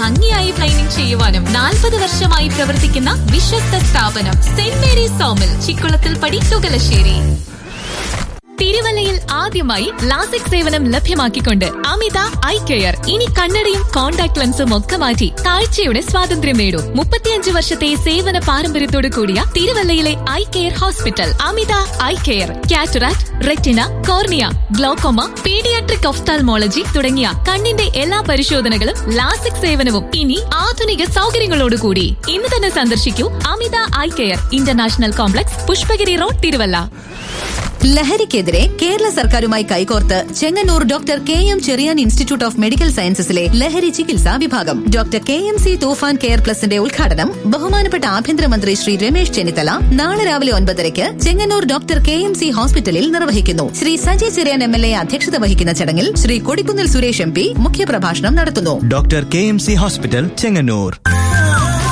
ഭംഗിയായി പ്ലൈനിംഗ് ചെയ്യുവാനും നാൽപ്പത് വർഷമായി പ്രവർത്തിക്കുന്ന വിശ്വസ്ത സ്ഥാപനം സെന്റ് മേരീസ് സോമിൽ ചിക്കുളത്തിൽ പടി തുകലശ്ശേരി തിരുവല്ലയിൽ ആദ്യമായി ലാസിക് സേവനം ലഭ്യമാക്കിക്കൊണ്ട് അമിത ഐ കെയർ ഇനി കണ്ണടയും കോൺടാക്ട് ലെൻസും ഒക്കെ മാറ്റി കാഴ്ചയുടെ സ്വാതന്ത്ര്യം നേടൂ മുപ്പത്തിയഞ്ച് വർഷത്തെ സേവന പാരമ്പര്യത്തോടു കൂടിയ തിരുവല്ലയിലെ eye care hospital Amitha eye care cataract retina cornea glaucoma paediatric ophthalmology തുടങ്ങിയ കണ്ണിന്റെ എല്ലാ പരിശോധനകളും ലാസിക് സേവനവും ഇനി ആധുനിക സൗകര്യങ്ങളോടുകൂടി ഇന്ന് തന്നെ സന്ദർശിക്കൂ Amitha eye care international complex Pushpagiri road Thiruvalla ലഹരിക്കെതിരെ കേരള സർക്കാരുമായി കൈകോർത്ത് Chengannur doctor K M Cherian institute of medical സയൻസസിലെ ലഹരി ചികിത്സാ വിഭാഗം ഡോക്ടർ കെ എം സി തൂഫാൻ കെയർ പ്ലസിന്റെ ഉദ്ഘാടനം ബഹുമാനപ്പെട്ട ആഭ്യന്തരമന്ത്രി ശ്രീ രമേശ് ചെന്നിത്തല നാളെ രാവിലെ ഒൻപതരയ്ക്ക് Chengannur doctor K M C ഹോസ്പിറ്റലിൽ നിർവഹിക്കുന്നു Shri Saji Cherian M L A അധ്യക്ഷത വഹിക്കുന്ന ചടങ്ങിൽ ശ്രീ കൊടിക്കുന്നിൽ സുരേഷ് എം പി മുഖ്യപ്രഭാഷണം നടത്തുന്നു doctor K M C hospital Chengannur